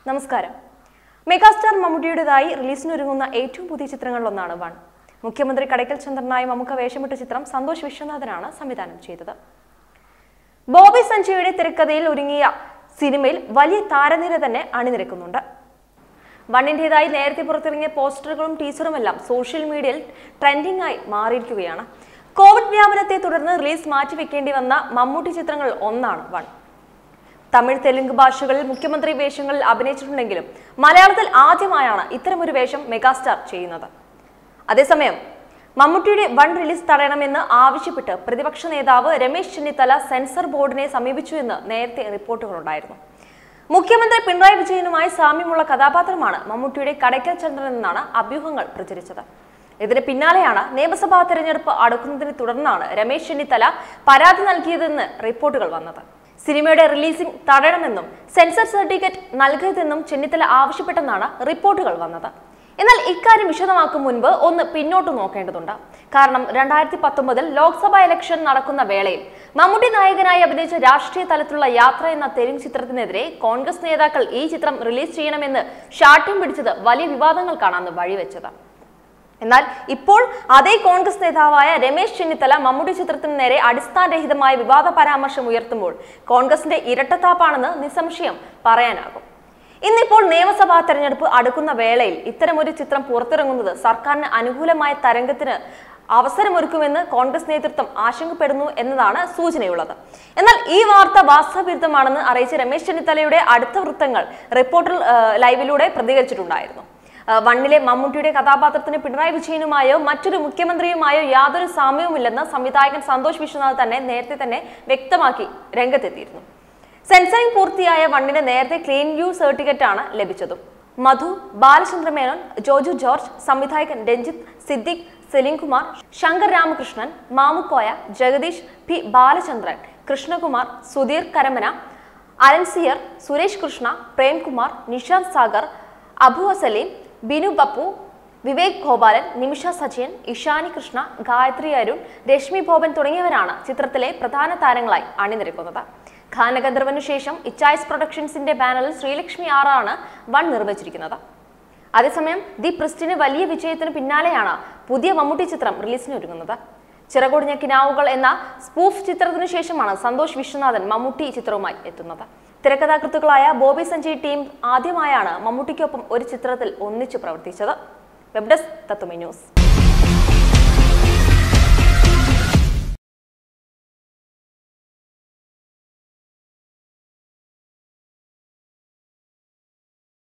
നമസ്കാരം മെഗാസ്റ്റാർ മമ്മൂട്ടിയുടേതായി റിലീസിനൊരുങ്ങുന്ന ഏറ്റവും പുതിയ ചിത്രങ്ങളിലൊന്നാണ് വൺ മുഖ്യമന്ത്രി കടയ്ക്കൽ ചന്ദ്രനായി മമ്മൂക്ക വേഷമിട്ട ചിത്രം സന്തോഷ് വിശ്വനാഥനാണ് സംവിധാനം ചെയ്തത് ബോബി സഞ്ജയുടെ തിരക്കഥയിൽ ഒരുങ്ങിയ സിനിമയിൽ വലിയ താരനിര തന്നെ അണിനിരക്കുന്നുണ്ട് വണ്ണിൻ്റെതായി നേരത്തെ പുറത്തിറങ്ങിയ പോസ്റ്ററുകളും ടീസറുമെല്ലാം സോഷ്യൽ മീഡിയയിൽ ട്രെൻഡിംഗ് ആയി മാറിയിരിക്കുകയാണ് കോവിഡ് വ്യാപനത്തെ തുടർന്ന് റിലീസ് മാറ്റിവെക്കേണ്ടി വന്ന മമ്മൂട്ടി ചിത്രങ്ങൾ ഒന്നാണ് വൺ തമിഴ് തെലുങ്ക് ഭാഷകളിൽ മുഖ്യമന്ത്രി വേഷങ്ങളിൽ അഭിനയിച്ചിട്ടുണ്ടെങ്കിലും മലയാളത്തിൽ ആദ്യമായാണ് ഇത്തരമൊരു വേഷം മെഗാസ്റ്റാർ ചെയ്യുന്നത് അതേസമയം മമ്മൂട്ടിയുടെ വൺ റിലീസ് തടയണമെന്ന് ആവശ്യപ്പെട്ട് പ്രതിപക്ഷ നേതാവ് രമേശ് ചെന്നിത്തല സെൻസർ ബോർഡിനെ സമീപിച്ചു എന്ന് നേരത്തെ റിപ്പോർട്ടുകളുണ്ടായിരുന്നു മുഖ്യമന്ത്രി പിണറായി വിജയനുമായി സാമ്യമുള്ള കഥാപാത്രമാണ് മമ്മൂട്ടിയുടെ കടയ്ക്കൽ ചന്ദ്രൻ എന്നാണ് അഭ്യൂഹങ്ങൾ പ്രചരിച്ചത് ഇതിന് പിന്നാലെയാണ് നിയമസഭാ തെരഞ്ഞെടുപ്പ് അടുക്കുന്നതിനെ തുടർന്നാണ് രമേശ് ചെന്നിത്തല പരാതി നൽകിയതെന്ന് റിപ്പോർട്ടുകൾ വന്നത് സിനിമയുടെ റിലീസിംഗ് തടയണമെന്നും സെൻസർ സർട്ടിഫിക്കറ്റ് നൽകരുതെന്നും ചെന്നിത്തല ആവശ്യപ്പെട്ടെന്നാണ് റിപ്പോർട്ടുകൾ വന്നത് എന്നാൽ ഇക്കാര്യം വിശദമാക്കും മുൻപ് ഒന്ന് പിന്നോട്ട് നോക്കേണ്ടതുണ്ട് കാരണം രണ്ടായിരത്തി പത്തൊമ്പതിൽ ലോക്സഭാ ഇലക്ഷൻ നടക്കുന്ന വേളയിൽ മമ്മൂട്ടി നായകനായി അഭിനയിച്ച രാഷ്ട്രീയ തലത്തിലുള്ള യാത്ര എന്ന തെലുങ്ക് ചിത്രത്തിനെതിരെ കോൺഗ്രസ് നേതാക്കൾ ഈ ചിത്രം റിലീസ് ചെയ്യണമെന്ന് ശാഠ്യം പിടിച്ചത് വലിയ വിവാദങ്ങൾക്കാണ് അന്ന് വഴിവെച്ചത് എന്നാൽ ഇപ്പോൾ അതേ കോൺഗ്രസ് നേതാവായ രമേശ് ചെന്നിത്തല മമ്മൂട്ടി ചിത്രത്തിന് നേരെ അടിസ്ഥാനരഹിതമായ വിവാദ പരാമർശം ഉയർത്തുമ്പോൾ കോൺഗ്രസിന്റെ ഇരട്ടത്താപ്പാണെന്ന് നിസ്സംശയം പറയാനാകും ഇന്നിപ്പോൾ നിയമസഭാ തെരഞ്ഞെടുപ്പ് അടുക്കുന്ന വേളയിൽ ഇത്തരമൊരു ചിത്രം പുറത്തിറങ്ങുന്നത് സർക്കാരിന് അനുകൂലമായ തരംഗത്തിന് അവസരമൊരുക്കുമെന്ന് കോൺഗ്രസ് നേതൃത്വം ആശങ്കപ്പെടുന്നു എന്നതാണ് സൂചനയുള്ളത് എന്നാൽ ഈ വാർത്ത വാസ്തവവിരുദ്ധമാണെന്ന് അറിയിച്ച രമേശ് ചെന്നിത്തലയുടെ അടുത്ത വൃത്തങ്ങൾ റിപ്പോർട്ടർ ഏഹ്, ലൈവിലൂടെ പ്രതികരിച്ചിട്ടുണ്ടായിരുന്നു ഏഹ്, വണ്ണിലെ മമ്മൂട്ടിയുടെ കഥാപാത്രത്തിന് പിണറായി വിജയനുമായോ മറ്റൊരു മുഖ്യമന്ത്രിയുമായോ യാതൊരു സാമ്യവുമില്ലെന്ന് സംവിധായകൻ സന്തോഷ് വിശ്വനാഥ് തന്നെ നേരത്തെ തന്നെ വ്യക്തമാക്കി രംഗത്തെത്തിയിരുന്നു സെൻസറിംഗ് പൂർത്തിയായ വണ്ണിന് നേരത്തെ ക്ലീൻ വ്യൂ സർട്ടിഫിക്കറ്റ് ആണ് ലഭിച്ചതും മധു ബാലചന്ദ്ര മേനോൻ ജോജു ജോർജ് സംവിധായകൻ രഞ്ജിത്ത് സിദ്ദിഖ് സെലിംകുമാർ ശങ്കർ രാമകൃഷ്ണൻ മാമുക്കോയ ജഗദീഷ് പി ബാലചന്ദ്രൻ കൃഷ്ണകുമാർ സുധീർ കരമന അലൻസിയർ സുരേഷ് കൃഷ്ണ പ്രേംകുമാർ നിഷാന്ത് സാഗർ അബു സലീം ബിനു ബപ്പു വിവേക് ഗോപാലൻ നിമിഷ സജയൻ ഇഷാനി കൃഷ്ണ ഗായത്രി അരുൺ രശ്മി ഭോപൻ തുടങ്ങിയവരാണ് ചിത്രത്തിലെ പ്രധാന താരങ്ങളായി അണിനിരക്കുന്നത് ഖാനഗന്ധർവനു ശേഷം ഇച്ചായ്സ് പ്രൊഡക്ഷൻസിന്റെ ബാനറിൽ ശ്രീലക്ഷ്മി ആറാണ് വൺ നിർമ്മിച്ചിരിക്കുന്നത് അതേസമയം ദി പ്രിസ്റ്റിന് വലിയ വിജയത്തിന് പിന്നാലെയാണ് പുതിയ മമ്മൂട്ടി ചിത്രം റിലീസിന് ഒരുങ്ങുന്നത് ചിറകൊടിഞ്ഞ കിനാവുകൾ എന്ന സ്പൂഫ് ചിത്രത്തിനു ശേഷമാണ് സന്തോഷ് വിശ്വനാഥൻ മമ്മൂട്ടി ചിത്രവുമായി എത്തുന്നത് തിരക്കഥാകൃത്തുക്കളായ ബോബി സഞ്ജയ് ടീം ആദ്യമായാണ് മമ്മൂട്ടിക്കൊപ്പം ഒരു ചിത്രത്തിൽ ഒന്നിച്ചു പ്രവർത്തിച്ചത് വെബ് ഡെസ്ക് തത്തുമി ന്യൂസ്